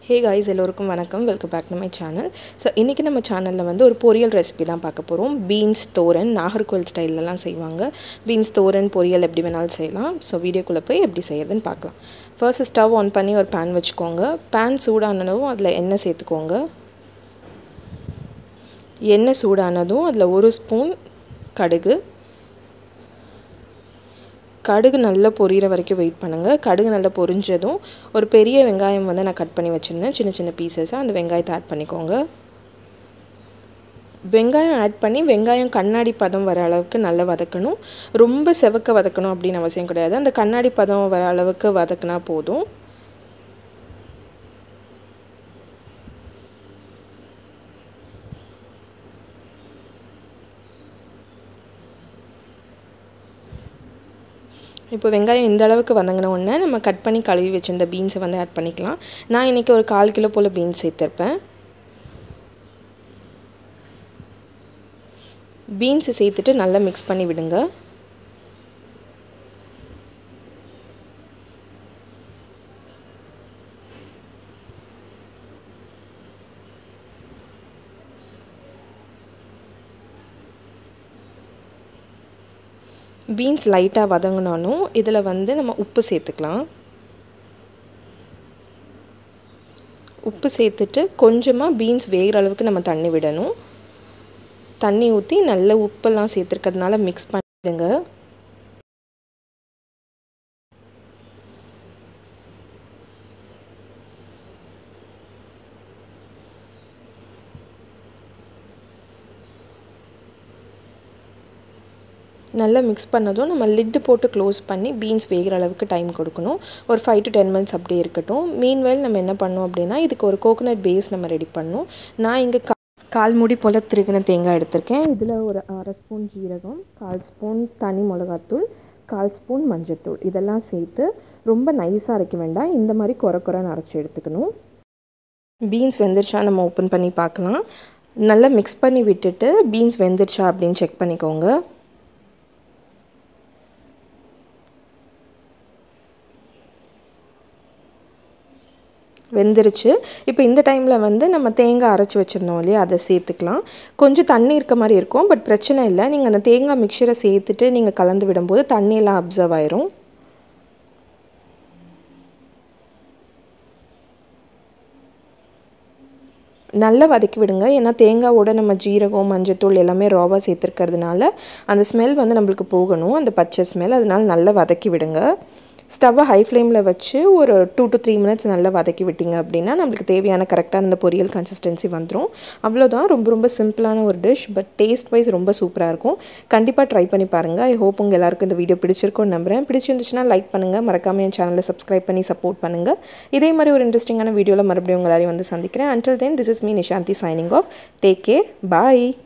ஹே guys எல்லோருக்கும் வணக்கம் welcome back to my channel so இன்றைக்கி நம்ம சேனலில் வந்து ஒரு பொரியல் ரெசிபி தான் பார்க்க போகிறோம் பீன்ஸ் தோரன் நாகர்கோவில் ஸ்டைல்லலாம் செய்வாங்க பீன்ஸ் தோரன் பொரியல் எப்படி வேணாலும் செய்யலாம் ஸோ வீடியோக்குள்ளே போய் எப்படி செய்யறதுன்னு பார்க்கலாம் ஃபர்ஸ்ட் ஸ்டவ் ஆன் பண்ணி ஒரு பேன் வச்சுக்கோங்க பேன் சூடானதும் அதில் எண்ணெய் சேர்த்துக்கோங்க எண்ணெய் சூடானதும் அதில் ஒரு ஸ்பூன் கடுகு கடுகு நல்லா பொரியிற வரைக்கும் வெயிட் பண்ணுங்கள் கடுகு நல்லா பொரிஞ்சதும் ஒரு பெரிய வெங்காயம் வந்து நான் கட் பண்ணி வச்சுருந்தேன் சின்ன சின்ன பீசஸாக அந்த வெங்காயத்தை ஆட் பண்ணிக்கோங்க வெங்காயம் ஆட் பண்ணி வெங்காயம் கண்ணாடி பதம் வர அளவுக்கு நல்லா வதக்கணும் ரொம்ப செவக்க வதக்கணும் அப்படின்னு அவசியம் கிடையாது அந்த கண்ணாடி பதம் வர அளவுக்கு வதக்கினா போதும் இப்போ வெங்காயம் இந்த அளவுக்கு வதங்கின உடனே நம்ம கட் பண்ணி கழுவி வச்சிருந்த பீன்ஸை வந்து ஆட் பண்ணிக்கலாம் நான் இன்றைக்கி ஒரு கால் கிலோ போல் பீன்ஸ் சேர்த்துருப்பேன் பீன்ஸை சேர்த்துட்டு நல்லா மிக்ஸ் பண்ணி விடுங்க பீன்ஸ் லைட்டாக வதங்கினாலும் இதில் வந்து நம்ம உப்பு சேர்த்துக்கலாம் உப்பு சேர்த்துட்டு கொஞ்சமாக பீன்ஸ் வேகிற அளவுக்கு நம்ம தண்ணி விடணும் தண்ணி ஊற்றி நல்ல உப்பெல்லாம் சேர்த்துருக்கிறதுனால மிக்ஸ் பண்ணிடுங்க நல்லா மிக்ஸ் பண்ணதும் நம்ம லிட்டு போட்டு க்ளோஸ் பண்ணி பீன்ஸ் வேகிற அளவுக்கு டைம் கொடுக்கணும் ஒரு ஃபைவ் டு டென் மினிட்ஸ் அப்படியே இருக்கட்டும் மீன்வெல் நம்ம என்ன பண்ணோம் அப்படின்னா இதுக்கு ஒரு கோகோனட் பேஸ் நம்ம ரெடி பண்ணணும் நான் இங்கே கா கால் மூடி போல் திருகின தேங்காய் எடுத்திருக்கேன் இதில் ஒரு அரை ஸ்பூன் ஜீரகம் கால் ஸ்பூன் தனி மிளகாத்தூள் கால் ஸ்பூன் மஞ்சத்தூள் இதெல்லாம் சேர்த்து ரொம்ப நைஸாக அரைக்க வேண்டாம் இந்த மாதிரி குறை குறைன்னு அரைச்சி எடுத்துக்கணும் பீன்ஸ் வெந்துருச்சா நம்ம ஓப்பன் பண்ணி பார்க்கலாம் நல்லா மிக்ஸ் பண்ணி விட்டுட்டு பீன்ஸ் வெந்துருச்சா அப்படின்னு செக் பண்ணிக்கோங்க வெந்துருச்சு இப்போ இந்த டைமில் வந்து நம்ம தேங்காய் அரைச்சி வச்சுருந்தோம் இல்லையா அதை சேர்த்துக்கலாம் கொஞ்சம் தண்ணி இருக்க மாதிரி இருக்கும் பட் பிரச்சனை இல்லை நீங்கள் அந்த தேங்காய் மிக்சரை சேர்த்துட்டு நீங்கள் கலந்து விடும்போது தண்ணியெல்லாம் அப்சர்வ் ஆயிரும் நல்லா வதக்கி விடுங்க ஏன்னா தேங்காவோட நம்ம ஜீரகம் மஞ்சத்தூள் எல்லாமே ராவாக சேர்த்துருக்கிறதுனால அந்த ஸ்மெல் வந்து நம்மளுக்கு போகணும் அந்த பச்சை ஸ்மெல் அதனால் நல்லா வதக்கி விடுங்க ஸ்டவ்வை ஹை ஃப்ளேமில் வச்சு ஒரு டூ டு த்ரீ மினிட்ஸ் நல்லா வதக்கி விட்டிங்க அப்படின்னா நம்மளுக்கு தேவையான கரெக்டான அந்த பொரியல் கன்சிஸ்டன்சி வந்துடும் அவ்வளோதான் ரொம்ப ரொம்ப சிம்பிளான ஒரு டிஷ் பட் டேஸ்ட் வைஸ் ரொம்ப சூப்பராக இருக்கும் கண்டிப்பாக ட்ரை பண்ணி பாருங்கள் ஐ ஹோப் உங்கள் எல்லாருக்கும் இந்த வீடியோ பிடிச்சிருக்கும்னு நம்புகிறேன் பிடிச்சிருந்துச்சுன்னா லைக் பண்ணுங்கள் மறக்காமல் என் சேனலை சப்ஸ்கிரைப் பண்ணி சப்போர்ட் பண்ணுங்கள் இதே மாதிரி ஒரு இன்ட்ரெஸ்டிங்கான வீடியோவில் மறுபடியும் உங்கள் எல்லாரையும் வந்து சந்திக்கிறேன் until then this is me Nishanthi signing off take care bye